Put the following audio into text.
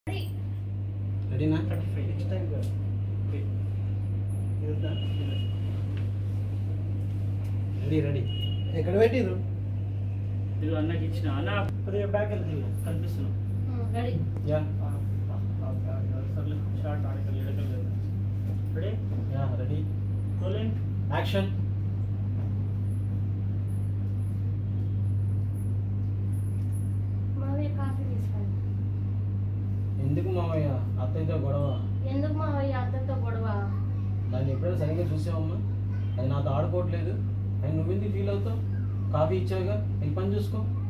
రెడీనా next time ready ready ఎక్కడ పెట్టిరు ఇది అన్నకి ఇచ్చిన అన్న కొద్దిగా బ్యాక్ వెళ్తుంది కనిపిస్తున్నాం రెడీ యా సర్లే షార్ట్ ఆడకలు ఎడకలు ready yeah ready rolling action మావయ్య కాఫీ తీసుకురండి ఎందుకు మామయ్య అత్తయ్యతో గొడవ ఎందుకు మావయ్య అత్తతో గొడవ దాన్ని ఎప్పుడైనా సరిగ్గా చూసావమ్మా అది నాతో ఆడుకోవట్లేదు అని నువ్వెందుకు ఫీల్ అవుతావు కాఫీ ఇచ్చావుగా వెళ్ళి పని చూసుకో